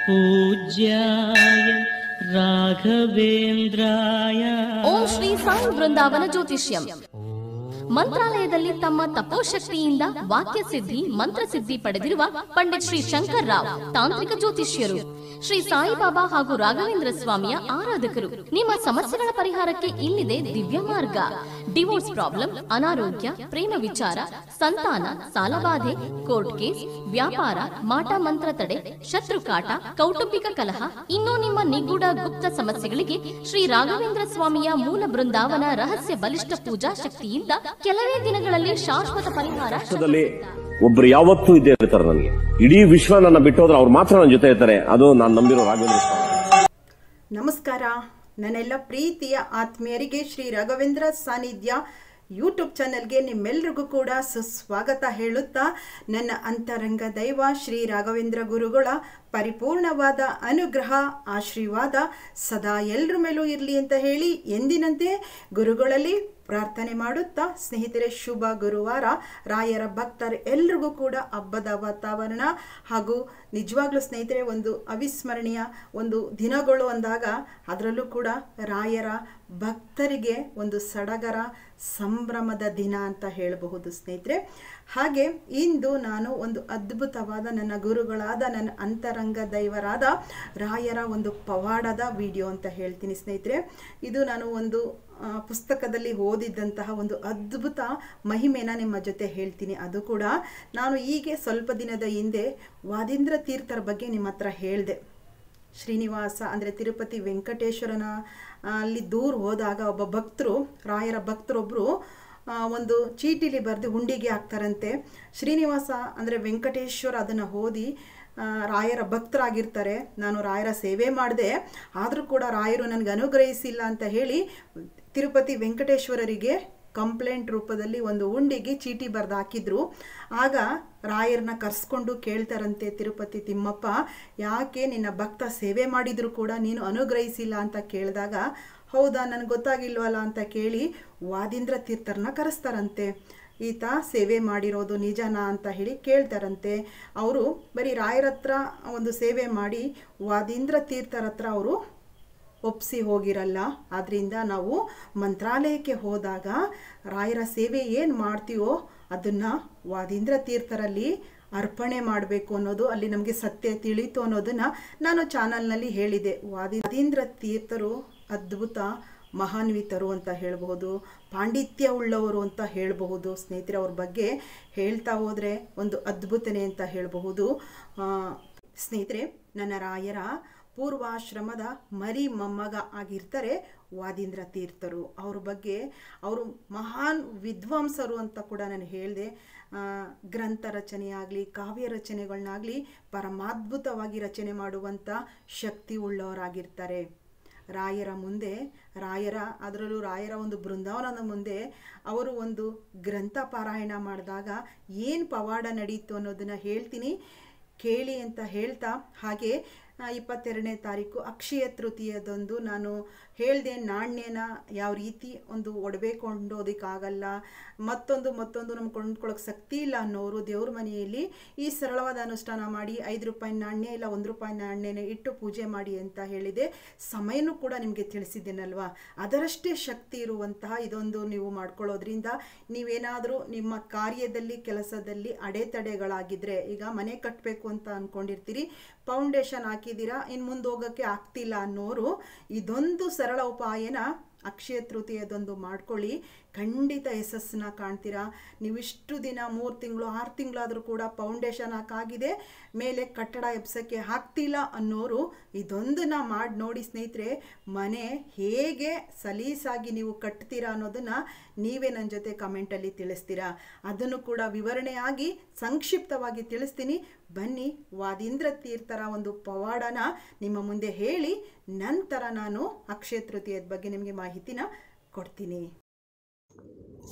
पूज्याय राघवेन्द्राय ಓಂ ಶ್ರೀ ಸಾಯಿ ಬೃಂದಾವನ ಜ್ಯೋತಿಷ್ಯಂ ಮಂತ್ರಾಲಯದಲ್ಲಿ ತಮ್ಮ ತಪೋಶಕ್ತಿಯಿಂದ ವಾಕ್ಯ ಸಿದ್ಧಿ ಮಂತ್ರ ಸಿದ್ಧಿ ಪಡೆದಿರುವ ಪಂಡಿತ್ ಶ್ರೀ ಶಂಕರ್ ರಾವ್ ತಾಂತ್ರಿಕ ಜ್ಯೋತಿಷ್ಯರು ಶ್ರೀ ಸಾಯಿಬಾಬಾ ಹಾಗೂ ರಾಘವೇಂದ್ರ ಸ್ವಾಮಿಯ ಆರಾಧಕರು ನಿಮ್ಮ ಸಮಸ್ಯೆಗಳ ಪರಿಹಾರಕ್ಕೆ ಇಲ್ಲಿದೆ ದಿವ್ಯ ಮಾರ್ಗ ಡಿವೋರ್ಸ್ ಪ್ರಾಬ್ಲಮ್ ಅನಾರೋಗ್ಯ ಪ್ರೇಮ ವಿಚಾರ ಸಂತಾನ ಸಾಲಬಾಧೆ ಕೋರ್ಟ್ ಕೇಸ್ ವ್ಯಾಪಾರ ಮಾಟ ಮಂತ್ರ ತಡೆ ಶತ್ರು ಕಾಟ ಕೌಟುಂಬಿಕ ಕಲಹ ಇನ್ನೂ ನಿಮ್ಮ ನಿಗೂಢ ಗುಪ್ತ ಸಮಸ್ಯೆಗಳಿಗೆ ಶ್ರೀ ರಾಘವೇಂದ್ರ ಸ್ವಾಮಿಯ ಮೂಲ ಬೃಂದಾವನ ರಹಸ್ಯ ಬಲಿಷ್ಠ ಪೂಜಾ ಶಕ್ತಿಯಿಂದ ಕೆಲವೇ ದಿನಗಳಲ್ಲಿ ಶಾಶ್ವತ ಪರಿಹಾರ ವಿಶ್ವದಲ್ಲಿ ಒಬ್ರು ಯಾವತ್ತೂ ಇದ್ದೇ ಇರ್ತಾರೆ ನನಗೆ ಇಡೀ ವಿಶ್ವ ನನ್ನ ಬಿಟ್ಟು ಹೋದ್ರೆ ಅವ್ರು ಮಾತ್ರ ನನ್ನ ಜೊತೆ ಇರ್ತಾರೆ ಅದು ನಾನು ನಂಬಿರೋ ರಾಘವೇಂದ್ರ ಸ್ವಾಮಿ ನಮಸ್ಕಾರ ನನ್ನೆಲ್ಲ ಪ್ರೀತಿಯ ಆತ್ಮೀಯರಿಗೆ ಶ್ರೀ ರಾಘವೇಂದ್ರ ಸಾನ್ನಿಧ್ಯ ಯೂಟ್ಯೂಬ್ ಚಾನೆಲ್ಗೆ ನಿಮ್ಮೆಲ್ರಿಗೂ ಕೂಡ ಸುಸ್ವಾಗತ ಹೇಳುತ್ತಾ ನನ್ನ ಅಂತರಂಗ ದೈವ ಶ್ರೀ ರಾಘವೇಂದ್ರ ಗುರುಗಳ ಪರಿಪೂರ್ಣವಾದ ಅನುಗ್ರಹ ಆಶೀರ್ವಾದ ಸದಾ ಎಲ್ಲರ ಮೇಲೂ ಇರಲಿ ಅಂತ ಹೇಳಿ ಎಂದಿನಂತೆ ಗುರುಗಳಲ್ಲಿ ಪ್ರಾರ್ಥನೆ ಮಾಡುತ್ತಾ ಸ್ನೇಹಿತರೆ ಶುಭ ಗುರುವಾರ ರಾಯರ ಭಕ್ತರು ಎಲ್ರಿಗೂ ಕೂಡ ಹಬ್ಬದ ವಾತಾವರಣ ಹಾಗೂ ನಿಜವಾಗ್ಲೂ ಸ್ನೇಹಿತರೆ ಒಂದು ಅವಿಸ್ಮರಣೀಯ ಒಂದು ದಿನಗಳು ಅಂದಾಗ ಅದರಲ್ಲೂ ಕೂಡ ರಾಯರ ಭಕ್ತರಿಗೆ ಒಂದು ಸಡಗರ ಸಂಭ್ರಮದ ದಿನ ಅಂತ ಹೇಳಬಹುದು ಸ್ನೇಹಿತರೆ ಹಾಗೆ ಇಂದು ನಾನು ಒಂದು ಅದ್ಭುತವಾದ ನನ್ನ ಗುರುಗಳಾದ ನನ್ನ ಅಂತರಂಗ ದೈವರಾದ ರಾಯರ ಒಂದು ಪವಾಡದ ವಿಡಿಯೋ ಅಂತ ಹೇಳ್ತೀನಿ ಸ್ನೇಹಿತರೆ ಇದು ನಾನು ಒಂದು ಆ, ಪುಸ್ತಕದಲ್ಲಿ ಓದಿದ್ದಂತಹ ಒಂದು ಅದ್ಭುತ ಮಹಿಮೆನ ನಿಮ್ಮ ಜೊತೆ ಹೇಳ್ತೀನಿ ಅದು ಕೂಡ ನಾನು ಹೀಗೆ ಸ್ವಲ್ಪ ದಿನದ ಹಿಂದೆ ವಾದೀಂದ್ರ ತೀರ್ಥರ ಬಗ್ಗೆ ನಿಮ್ಮ ಹತ್ರ ಹೇಳಿದೆ ಶ್ರೀನಿವಾಸ ಅಂದರೆ ತಿರುಪತಿ ವೆಂಕಟೇಶ್ವರನ ಆ, ಅಲ್ಲಿ ದೂರ ಹೋದಾಗ ಒಬ್ಬ ಭಕ್ತರು ರಾಯರ ಭಕ್ತರೊಬ್ಬರು ಒಂದು ಚೀಟಿಲಿ ಬರೆದು ಹುಂಡಿಗೆ ಹಾಕ್ತಾರಂತೆ ಶ್ರೀನಿವಾಸ ಅಂದರೆ ವೆಂಕಟೇಶ್ವರ ಅದನ್ನು ಓದಿ ಆ, ರಾಯರ ಭಕ್ತರಾಗಿರ್ತಾರೆ ನಾನು ರಾಯರ ಸೇವೆ ಮಾಡಿದೆ ಆದರೂ ಕೂಡ ರಾಯರು ನನಗೆ ಅನುಗ್ರಹಿಸಿಲ್ಲ ಅಂತ ಹೇಳಿ ತಿರುಪತಿ ವೆಂಕಟೇಶ್ವರರಿಗೆ ಕಂಪ್ಲೇಂಟ್ ರೂಪದಲ್ಲಿ ಒಂದು ಉಂಡಿಗೆ ಚೀಟಿ ಬರೆದು ಹಾಕಿದ್ರು ಆಗ ರಾಯರನ್ನ ಕರ್ಸ್ಕೊಂಡು ಕೇಳ್ತಾರಂತೆ ತಿರುಪತಿ ತಿಮ್ಮಪ್ಪ ಯಾಕೆ ನಿನ್ನ ಭಕ್ತ ಸೇವೆ ಮಾಡಿದ್ರು ಕೂಡ ನೀನು ಅನುಗ್ರಹಿಸಿಲ್ಲ ಅಂತ ಕೇಳಿದಾಗ ಹೌದಾ ನನಗೆ ಗೊತ್ತಾಗಿಲ್ವಲ್ಲ ಅಂತ ಕೇಳಿ ವಾದೀಂದ್ರ ತೀರ್ಥರನ್ನ ಕರೆಸ್ತಾರಂತೆ ಈತ ಸೇವೆ ಮಾಡಿರೋದು ನಿಜನಾ ಅಂತ ಹೇಳಿ ಕೇಳ್ತಾರಂತೆ ಅವರು ಬರೀ ರಾಯರ ಹತ್ರ ಒಂದು ಸೇವೆ ಮಾಡಿ ವಾದೀಂದ್ರ ತೀರ್ಥರ ಹತ್ರ ಅವರು ಒಪ್ಸಿ ಹೋಗಿರಲ್ಲ ಆದ್ದರಿಂದ ನಾವು ಮಂತ್ರಾಲಯಕ್ಕೆ ಹೋದಾಗ ರಾಯರ ಸೇವೆ ಏನು ಮಾಡ್ತೀವೋ ಅದನ್ನು ವಾದೀಂದ್ರ ತೀರ್ಥರಲ್ಲಿ ಅರ್ಪಣೆ ಮಾಡಬೇಕು ಅನ್ನೋದು ಅಲ್ಲಿ ನಮಗೆ ಸತ್ಯ ತಿಳಿತು ಅನ್ನೋದನ್ನು ನಾನು ಚಾನಲ್ನಲ್ಲಿ ಹೇಳಿದೆ ವಾದೀಂದ್ರ ತೀರ್ಥರು ಅದ್ಭುತ ಮಹಾನ್ವಿತರು ಅಂತ ಹೇಳಬಹುದು ಪಾಂಡಿತ್ಯ ಉಳ್ಳವರು ಅಂತ ಹೇಳಬಹುದು ಸ್ನೇಹಿತರೆ ಅವ್ರ ಬಗ್ಗೆ ಹೇಳ್ತಾ ಹೋದರೆ ಒಂದು ಅದ್ಭುತನೇ ಅಂತ ಹೇಳಬಹುದು ಆ, ಸ್ನೇಹಿತರೆ ನನ್ನ ರಾಯರ ಪೂರ್ವಾಶ್ರಮದ ಮರಿ ಮೊಮ್ಮಗ ಆಗಿರ್ತಾರೆ ವಾದೀಂದ್ರ ತೀರ್ಥರು ಅವ್ರ ಬಗ್ಗೆ ಅವರು ಮಹಾನ್ ವಿದ್ವಾಂಸರು ಅಂತ ಕೂಡ ನಾನು ಹೇಳಿದೆ ಗ್ರಂಥ ರಚನೆಯಾಗಲಿ ಕಾವ್ಯ ರಚನೆಗಳನ್ನಾಗಲಿ ಪರಮಾದ್ಭುತವಾಗಿ ರಚನೆ ಮಾಡುವಂಥ ಶಕ್ತಿ ಉಳ್ಳವರಾಗಿರ್ತಾರೆ ರಾಯರ ಮುಂದೆ ರಾಯರ ಅದರಲ್ಲೂ ರಾಯರ ಒಂದು ಬೃಂದಾವನದ ಮುಂದೆ ಅವರು ಒಂದು ಗ್ರಂಥ ಪಾರಾಯಣ ಮಾಡಿದಾಗ ಏನು ಪವಾಡ ನಡೀತು ಅನ್ನೋದನ್ನು ಹೇಳ್ತೀನಿ ಕೇಳಿ ಅಂತ ಹೇಳ್ತಾ ಹಾಗೆ ಆ, ಇಪ್ಪತ್ತೆರಡನೇ ತಾರೀಕು ಅಕ್ಷಯ ತೃತೀಯದಂದು ನಾನು ಹೇಳಿದೆ ನಾಣ್ಯನ ಯಾವ ರೀತಿ ಒಂದು ಒಡವೆ ಕೊಂಡೋದಕ್ಕಾಗಲ್ಲ ಮತ್ತೊಂದು ಮತ್ತೊಂದು ನಮ್ಗೆ ಕೊಂಡ್ಕೊಳ್ಳೋಕೆ ಶಕ್ತಿ ಇಲ್ಲ ಅನ್ನೋರು ದೇವ್ರ ಮನೆಯಲ್ಲಿ ಈ ಸರಳವಾದ ಅನುಷ್ಠಾನ ಮಾಡಿ ಐದು ರೂಪಾಯಿ ನಾಣ್ಯ ಇಲ್ಲ ಒಂದು ರೂಪಾಯಿ ನಾಣ್ಯನ ಇಟ್ಟು ಪೂಜೆ ಮಾಡಿ ಅಂತ ಹೇಳಿದೆ ಸಮಯನೂ ಕೂಡ ನಿಮಗೆ ತಿಳಿಸಿದ್ದೇನಲ್ವಾ ಅದರಷ್ಟೇ ಶಕ್ತಿ ಇರುವಂತಹ ಇದೊಂದು ನೀವು ಮಾಡ್ಕೊಳ್ಳೋದ್ರಿಂದ ನೀವೇನಾದರೂ ನಿಮ್ಮ ಕಾರ್ಯದಲ್ಲಿ ಕೆಲಸದಲ್ಲಿ ಅಡೆತಡೆಗಳಾಗಿದ್ದರೆ ಈಗ ಮನೆ ಕಟ್ಟಬೇಕು ಅಂತ ಅಂದ್ಕೊಂಡಿರ್ತೀರಿ ಫೌಂಡೇಶನ್ ಹಾಕಿದ್ದೀರಾ ಇನ್ನು ಮುಂದೆ ಹೋಗೋಕ್ಕೆ ಆಗ್ತಿಲ್ಲ ಅನ್ನೋರು ಇದೊಂದು ಸರಳ ಉಪಾಯನ ಅಕ್ಷಯ ತೃತೀಯದೊಂದು ಮಾಡ್ಕೊಳ್ಳಿ ಖಂಡಿತ ಯಶಸ್ಸನ್ನ ಕಾಣ್ತೀರಾ ನೀವು ಇಷ್ಟು ದಿನ ಮೂರು ತಿಂಗಳು ಆರು ತಿಂಗಳಾದರೂ ಕೂಡ ಫೌಂಡೇಶನ್ ಹಾಕಾಗಿದೆ ಮೇಲೆ ಕಟ್ಟಡ ಎಬ್ಸೋಕ್ಕೆ ಆಗ್ತಿಲ್ಲ ಅನ್ನೋರು ಇದೊಂದನ್ನ ಮಾಡಿ ನೋಡಿ ಸ್ನೇಹಿತರೆ ಮನೆ ಹೇಗೆ ಸಲೀಸಾಗಿ ನೀವು ಕಟ್ತೀರಾ ಅನ್ನೋದನ್ನು ನೀವೇ ನನ್ನ ಜೊತೆ ಕಮೆಂಟಲ್ಲಿ ತಿಳಿಸ್ತೀರಾ ಅದನ್ನು ಕೂಡ ವಿವರಣೆಯಾಗಿ ಸಂಕ್ಷಿಪ್ತವಾಗಿ ತಿಳಿಸ್ತೀನಿ ಬನ್ನಿ ವಾದೀಂದ್ರ ತೀರ್ಥರ ಒಂದು ಪವಾಡನ ನಿಮ್ಮ ಮುಂದೆ ಹೇಳಿ ನಂತರ ನಾನು ಅಕ್ಷಯ ತೃತೀಯದ ಬಗ್ಗೆ ನಿಮಗೆ ಮಾಹಿತಿನ ಕೊಡ್ತೀನಿ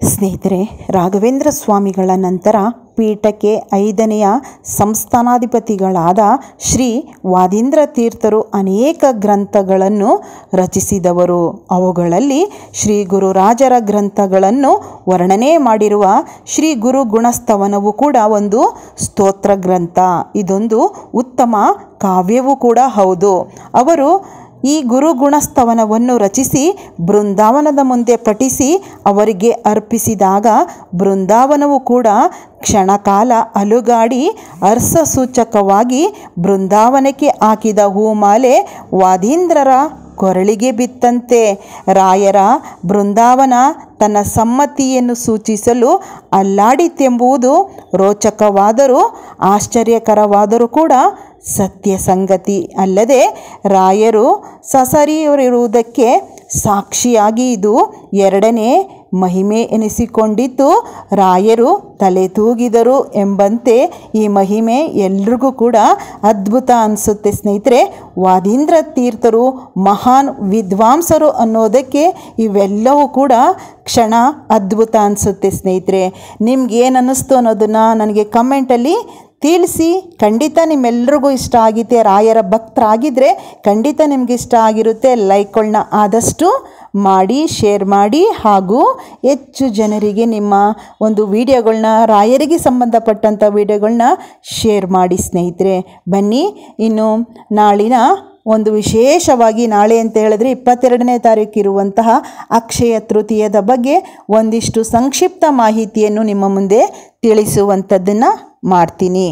ಸ್ನೇಹಿತರೆ ರಾಘವೇಂದ್ರ ಸ್ವಾಮಿಗಳ ನಂತರ ಪೀಠಕ್ಕೆ ಐದನೆಯ ಸಂಸ್ಥಾನಾಧಿಪತಿಗಳಾದ ಶ್ರೀ ವಾದೀಂದ್ರ ತೀರ್ಥರು ಅನೇಕ ಗ್ರಂಥಗಳನ್ನು ರಚಿಸಿದವರು ಅವುಗಳಲ್ಲಿ ಶ್ರೀ ಗುರುರಾಜರ ಗ್ರಂಥಗಳನ್ನು ವರ್ಣನೆ ಮಾಡಿರುವ ಶ್ರೀ ಗುರು ಗುಣಸ್ತವನವು ಕೂಡ ಒಂದು ಸ್ತೋತ್ರ ಗ್ರಂಥ ಇದೊಂದು ಉತ್ತಮ ಕಾವ್ಯವೂ ಕೂಡ ಹೌದು ಅವರು ಈ ಗುರು ಗುಣಸ್ತವನವನ್ನು ರಚಿಸಿ ಬೃಂದಾವನದ ಮುಂದೆ ಪಠಿಸಿ ಅವರಿಗೆ ಅರ್ಪಿಸಿದಾಗ ಬೃಂದಾವನವು ಕೂಡ ಕ್ಷಣಕಾಲ ಅಲುಗಾಡಿ ಅರ್ಥ ಸೂಚಕವಾಗಿ ಬೃಂದಾವನಕ್ಕೆ ಹಾಕಿದ ಹೂಮಾಲೆ ವಾದೀಂದ್ರರ ಕೊರಳಿಗೆ ಬಿತ್ತಂತೆ ರಾಯರ ಬೃಂದಾವನ ತನ್ನ ಸಮ್ಮತಿಯನ್ನು ಸೂಚಿಸಲು ಅಲ್ಲಾಡಿತೆಂಬುದು ರೋಚಕವಾದರೂ ಆಶ್ಚರ್ಯಕರವಾದರೂ ಕೂಡ ಸತ್ಯ ಸಂಗತಿ ಅಲ್ಲದೆ ರಾಯರು ಸಸರಿಯರಿರುವುದಕ್ಕೆ ಸಾಕ್ಷಿಯಾಗಿ ಇದು ಎರಡನೇ ಮಹಿಮೆ ಎನಿಸಿಕೊಂಡಿದ್ದು ರಾಯರು ತಲೆ ತೂಗಿದರು ಎಂಬಂತೆ ಈ ಮಹಿಮೆ ಎಲ್ರಿಗೂ ಕೂಡ ಅದ್ಭುತ ಅನಿಸುತ್ತೆ ಸ್ನೇಹಿತರೆ ವಾದೀಂದ್ರ ತೀರ್ಥರು ಮಹಾನ್ ವಿದ್ವಾಂಸರು ಅನ್ನೋದಕ್ಕೆ ಇವೆಲ್ಲವೂ ಕೂಡ ಕ್ಷಣ ಅದ್ಭುತ ಅನಿಸುತ್ತೆ ಸ್ನೇಹಿತರೆ ನಿಮ್ಗೇನು ಅನ್ನಿಸ್ತು ಅನ್ನೋದನ್ನು ನನಗೆ ಕಮೆಂಟಲ್ಲಿ ತಿಳಿಸಿ ಖಂಡಿತ ನಿಮ್ಮೆಲ್ರಿಗೂ ಇಷ್ಟ ಆಗಿದೆ ರಾಯರ ಭಕ್ತರಾಗಿದ್ದರೆ ಖಂಡಿತ ನಿಮ್ಗೆ ಇಷ್ಟ ಆಗಿರುತ್ತೆ ಲೈಕ್ಗಳನ್ನ ಆದಷ್ಟು ಮಾಡಿ ಶೇರ್ ಮಾಡಿ ಹಾಗೂ ಹೆಚ್ಚು ಜನರಿಗೆ ನಿಮ್ಮ ಒಂದು ವಿಡಿಯೋಗಳನ್ನ ರಾಯರಿಗೆ ಸಂಬಂಧಪಟ್ಟಂಥ ವಿಡಿಯೋಗಳನ್ನ ಶೇರ್ ಮಾಡಿ ಸ್ನೇಹಿತರೆ ಬನ್ನಿ ಇನ್ನು ನಾಳಿನ ಒಂದು ವಿಶೇಷವಾಗಿ ನಾಳೆ ಅಂತ ಹೇಳಿದ್ರೆ ಇಪ್ಪತ್ತೆರಡನೇ ತಾರೀಕು ಇರುವಂತಹ ಅಕ್ಷಯ ತೃತೀಯದ ಬಗ್ಗೆ ಒಂದಿಷ್ಟು ಸಂಕ್ಷಿಪ್ತ ಮಾಹಿತಿಯನ್ನು ನಿಮ್ಮ ಮುಂದೆ ತಿಳಿಸುವಂಥದ್ದನ್ನು ಮಾಡ್ತೀನಿ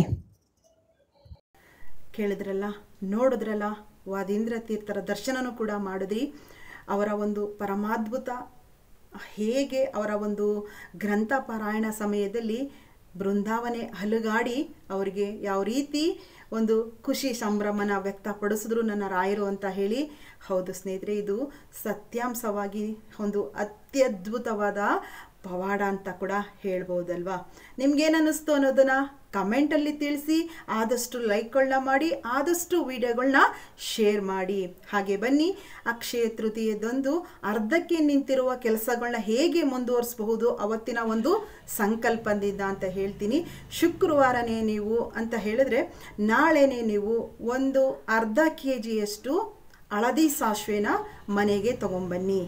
ಕೇಳಿದ್ರಲ್ಲ ನೋಡಿದ್ರಲ್ಲ ವಾದೀಂದ್ರ ತೀರ್ಥರ ದರ್ಶನನೂ ಕೂಡ ಮಾಡಿದ್ರಿ ಅವರ ಒಂದು ಪರಮಾದ್ಭುತ ಹೇಗೆ ಅವರ ಒಂದು ಗ್ರಂಥ ಪಾರಾಯಣ ಸಮಯದಲ್ಲಿ ಬೃಂದಾವನೆ ಹಲುಗಾಡಿ ಅವರಿಗೆ ಯಾವ ರೀತಿ ಒಂದು ಖುಷಿ ಸಂಭ್ರಮನ ವ್ಯಕ್ತಪಡಿಸಿದ್ರು ನನ್ನ ರಾಯರು ಅಂತ ಹೇಳಿ ಹೌದು ಸ್ನೇಹಿತರೆ ಇದು ಸತ್ಯಾಂಶವಾಗಿ ಒಂದು ಅತ್ಯದ್ಭುತವಾದ ಪವಾಡ ಅಂತ ಕೂಡ ಹೇಳ್ಬೋದಲ್ವಾ ನಿಮ್ಗೇನು ಅನ್ನಿಸ್ತು ಅನ್ನೋದನ್ನ ಕಮೆಂಟಲ್ಲಿ ತಿಳಿಸಿ ಆದಷ್ಟು ಲೈಕ್ಗಳನ್ನ ಮಾಡಿ ಆದಷ್ಟು ವಿಡಿಯೋಗಳನ್ನ ಶೇರ್ ಮಾಡಿ ಹಾಗೆ ಬನ್ನಿ ಅಕ್ಷಯ ತೃತೀಯದಂದು ಅರ್ಧಕ್ಕೆ ನಿಂತಿರುವ ಕೆಲಸಗಳನ್ನ ಹೇಗೆ ಮುಂದುವರಿಸಬಹುದು ಅವತ್ತಿನ ಒಂದು ಸಂಕಲ್ಪದಿಂದ ಅಂತ ಹೇಳ್ತೀನಿ ಶುಕ್ರವಾರನೇ ನೀವು ಅಂತ ಹೇಳಿದ್ರೆ ನಾಳೆನೇ ನೀವು ಒಂದು ಅರ್ಧ ಕೆ ಜಿಯಷ್ಟು ಹಳದಿ ಸಾಸಿವೆನ ಮನೆಗೆ ತಗೊಂಬನ್ನಿ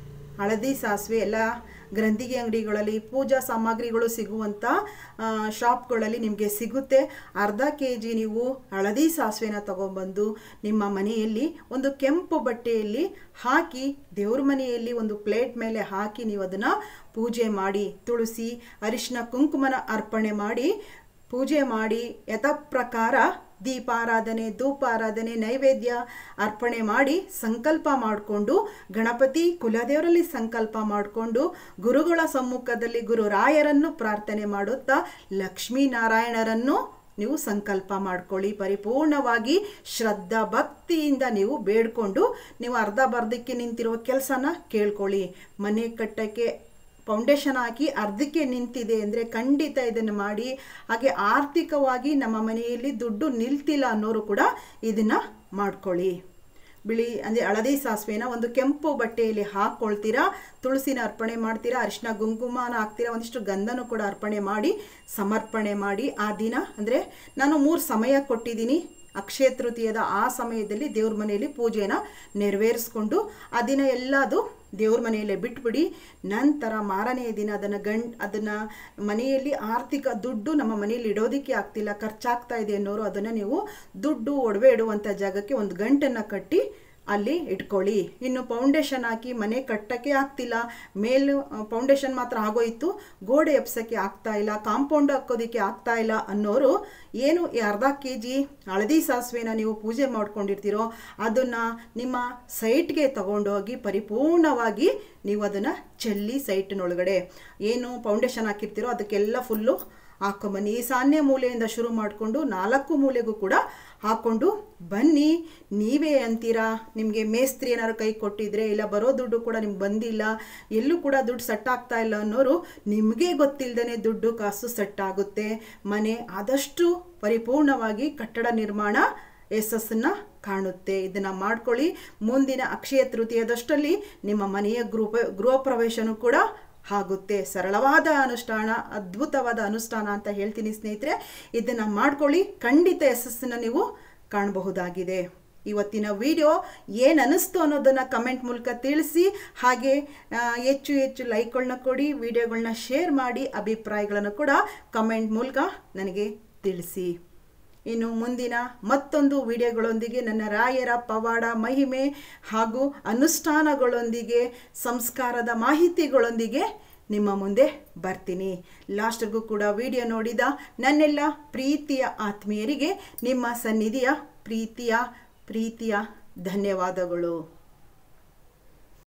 ಹಳದಿ ಸಾಸಿವೆ ಎಲ್ಲ ಗ್ರಂಥಿಗೆ ಅಂಗಡಿಗಳಲ್ಲಿ ಪೂಜಾ ಸಾಮಗ್ರಿಗಳು ಸಿಗುವಂಥ ಶಾಪ್ಗಳಲ್ಲಿ ನಿಮಗೆ ಸಿಗುತ್ತೆ ಅರ್ಧ ಕೆ ಜಿ ನೀವು ಹಳದಿ ಸಾಸಿವೆನ ತಗೊಂಬಂದು ನಿಮ್ಮ ಮನೆಯಲ್ಲಿ ಒಂದು ಕೆಂಪು ಬಟ್ಟೆಯಲ್ಲಿ ಹಾಕಿ ದೇವ್ರ ಮನೆಯಲ್ಲಿ ಒಂದು ಪ್ಲೇಟ್ ಮೇಲೆ ಹಾಕಿ ನೀವು ಅದನ್ನು ಪೂಜೆ ಮಾಡಿ ತುಳಸಿ ಅರಿಶಿನ ಕುಂಕುಮನ ಅರ್ಪಣೆ ಮಾಡಿ ಪೂಜೆ ಮಾಡಿ ಯಥಪ್ರಕಾರ ದೀಪಾರಾಧನೆ ಧೂಪಾರಾಧನೆ ನೈವೇದ್ಯ ಅರ್ಪಣೆ ಮಾಡಿ ಸಂಕಲ್ಪ ಮಾಡಿಕೊಂಡು ಗಣಪತಿ ಕುಲದೇವರಲ್ಲಿ ಸಂಕಲ್ಪ ಮಾಡಿಕೊಂಡು ಗುರುಗಳ ಸಮ್ಮುಖದಲ್ಲಿ ಗುರು ರಾಯರನ್ನು ಪ್ರಾರ್ಥನೆ ಮಾಡುತ್ತಾ ಲಕ್ಷ್ಮೀನಾರಾಯಣರನ್ನು ನೀವು ಸಂಕಲ್ಪ ಮಾಡ್ಕೊಳ್ಳಿ ಪರಿಪೂರ್ಣವಾಗಿ ಶ್ರದ್ಧಾ ಭಕ್ತಿಯಿಂದ ನೀವು ಬೇಡ್ಕೊಂಡು ನೀವು ಅರ್ಧ ಬರ್ಧಕ್ಕೆ ನಿಂತಿರುವ ಕೆಲಸನ ಕೇಳ್ಕೊಳ್ಳಿ ಮನೆ ಕಟ್ಟಕ್ಕೆ ಫೌಂಡೇಶನ್ ಹಾಕಿ ಅರ್ಧಕ್ಕೆ ನಿಂತಿದೆ ಅಂದರೆ ಖಂಡಿತ ಇದನ್ನು ಮಾಡಿ ಹಾಗೆ ಆರ್ಥಿಕವಾಗಿ ನಮ್ಮ ಮನೆಯಲ್ಲಿ ದುಡ್ಡು ನಿಲ್ತಿಲ್ಲ ಅನ್ನೋರು ಕೂಡ ಇದನ್ನು ಮಾಡ್ಕೊಳ್ಳಿ ಬಿಳಿ ಅಂದರೆ ಹಳದಿ ಸಾಸಿವೆನ ಒಂದು ಕೆಂಪು ಬಟ್ಟೆಯಲ್ಲಿ ಹಾಕ್ಕೊಳ್ತೀರಾ ತುಳಸಿನ ಅರ್ಪಣೆ ಮಾಡ್ತೀರಾ ಅರಿಶಿನ ಕುಂಕುಮನ ಹಾಕ್ತೀರಾ ಒಂದಿಷ್ಟು ಗಂಧನೂ ಕೂಡ ಅರ್ಪಣೆ ಮಾಡಿ ಸಮರ್ಪಣೆ ಮಾಡಿ ಆ ದಿನ ಅಂದರೆ ನಾನು ಮೂರು ಸಮಯ ಕೊಟ್ಟಿದ್ದೀನಿ ಅಕ್ಷಯ ತೃತೀಯದ ಆ ಸಮಯದಲ್ಲಿ ದೇವ್ರ ಮನೆಯಲ್ಲಿ ಪೂಜೆನ ನೆರವೇರಿಸ್ಕೊಂಡು ಆ ದಿನ ಎಲ್ಲದು ದೇವ್ರ ಮನೆಯಲ್ಲೇ ಬಿಟ್ಬಿಡಿ ನಂತರ ಮಾರನೆಯ ದಿನ ಅದನ್ನು ಗಂಡ್ ಅದನ್ನು ಮನೆಯಲ್ಲಿ ಆರ್ಥಿಕ ದುಡ್ಡು ನಮ್ಮ ಮನೆಯಲ್ಲಿ ಇಡೋದಕ್ಕೆ ಆಗ್ತಿಲ್ಲ ಖರ್ಚಾಗ್ತಾ ಇದೆ ಅನ್ನೋರು ಅದನ್ನು ನೀವು ದುಡ್ಡು ಒಡವೆ ಇಡುವಂಥ ಜಾಗಕ್ಕೆ ಒಂದು ಗಂಟನ್ನು ಕಟ್ಟಿ ಅಲ್ಲಿ ಇಟ್ಕೊಳ್ಳಿ ಇನ್ನು ಫೌಂಡೇಶನ್ ಹಾಕಿ ಮನೆ ಕಟ್ಟಕ್ಕೆ ಆಗ್ತಿಲ್ಲ ಮೇಲು ಫೌಂಡೇಶನ್ ಮಾತ್ರ ಆಗೋಯ್ತು ಗೋಡೆ ಎಪ್ಸೋಕ್ಕೆ ಆಗ್ತಾ ಇಲ್ಲ ಕಾಂಪೌಂಡ್ ಹಾಕೋದಕ್ಕೆ ಆಗ್ತಾ ಇಲ್ಲ ಅನ್ನೋರು ಏನು ಈ ಅರ್ಧ ಕೆ ಜಿ ಹಳದಿ ಸಾಸಿವೆನ ನೀವು ಪೂಜೆ ಮಾಡ್ಕೊಂಡಿರ್ತೀರೋ ಅದನ್ನು ನಿಮ್ಮ ಸೈಟ್ಗೆ ತಗೊಂಡೋಗಿ ಪರಿಪೂರ್ಣವಾಗಿ ನೀವು ಅದನ್ನು ಚೆಲ್ಲಿ ಸೈಟಿನೊಳಗಡೆ ಏನು ಫೌಂಡೇಶನ್ ಹಾಕಿರ್ತೀರೋ ಅದಕ್ಕೆಲ್ಲ ಫುಲ್ಲು ಹಾಕೊಂಬನ್ನಿ ಈಶಾನ್ಯ ಮೂಲೆಯಿಂದ ಶುರು ಮಾಡಿಕೊಂಡು ನಾಲ್ಕು ಮೂಲೆಗೂ ಕೂಡ ಹಾಕ್ಕೊಂಡು ಬನ್ನಿ ನೀವೇ ಅಂತೀರಾ ನಿಮಗೆ ಮೇಸ್ತ್ರಿ ಏನಾದ್ರು ಕೈ ಕೊಟ್ಟಿದ್ರೆ ಇಲ್ಲ ಬರೋ ದುಡ್ಡು ಕೂಡ ನಿಮ್ಗೆ ಬಂದಿಲ್ಲ ಎಲ್ಲೂ ಕೂಡ ದುಡ್ಡು ಸೆಟ್ ಆಗ್ತಾ ಇಲ್ಲ ಅನ್ನೋರು ನಿಮಗೆ ಗೊತ್ತಿಲ್ಲದೇ ದುಡ್ಡು ಕಾಸು ಸೆಟ್ ಆಗುತ್ತೆ ಮನೆ ಆದಷ್ಟು ಪರಿಪೂರ್ಣವಾಗಿ ಕಟ್ಟಡ ನಿರ್ಮಾಣ ಯಶಸ್ಸನ್ನು ಕಾಣುತ್ತೆ ಇದನ್ನು ಮಾಡ್ಕೊಳ್ಳಿ ಮುಂದಿನ ಅಕ್ಷಯ ತೃತೀಯದಷ್ಟಲ್ಲಿ ನಿಮ್ಮ ಮನೆಯ ಗೃಹ ಗೃಹ ಪ್ರವೇಶನೂ ಕೂಡ ಆಗುತ್ತೆ ಸರಳವಾದ ಅನುಷ್ಠಾನ ಅದ್ಭುತವಾದ ಅನುಷ್ಠಾನ ಅಂತ ಹೇಳ್ತೀನಿ ಸ್ನೇಹಿತರೆ ಇದನ್ನು ಮಾಡ್ಕೊಳ್ಳಿ ಖಂಡಿತ ಯಶಸ್ಸನ್ನು ನೀವು ಕಾಣಬಹುದಾಗಿದೆ ಇವತ್ತಿನ ವಿಡಿಯೋ ಏನು ಅನ್ನಿಸ್ತು ಅನ್ನೋದನ್ನು ಕಮೆಂಟ್ ಮೂಲಕ ತಿಳಿಸಿ ಹಾಗೆ ಆ, ಹೆಚ್ಚು ಹೆಚ್ಚು ಲೈಕ್ಗಳನ್ನ ಕೊಡಿ ವಿಡಿಯೋಗಳನ್ನ ಶೇರ್ ಮಾಡಿ ಅಭಿಪ್ರಾಯಗಳನ್ನು ಕೂಡ ಕಮೆಂಟ್ ಮೂಲಕ ನನಗೆ ತಿಳಿಸಿ ಇನ್ನು ಮುಂದಿನ ಮತ್ತೊಂದು ವಿಡಿಯೋಗಳೊಂದಿಗೆ ನನ್ನ ರಾಯರ ಪವಾಡ ಮಹಿಮೆ ಹಾಗೂ ಅನುಷ್ಠಾನಗಳೊಂದಿಗೆ ಸಂಸ್ಕಾರದ ಮಾಹಿತಿಗಳೊಂದಿಗೆ ನಿಮ್ಮ ಮುಂದೆ ಬರ್ತೀನಿ ಲಾಸ್ಟ್ಗೂ ಕೂಡ ವಿಡಿಯೋ ನೋಡಿದ ನನ್ನೆಲ್ಲ ಪ್ರೀತಿಯ ಆತ್ಮೀಯರಿಗೆ ನಿಮ್ಮ ಸನ್ನಿಧಿಯ ಪ್ರೀತಿಯ ಪ್ರೀತಿಯ ಧನ್ಯವಾದಗಳು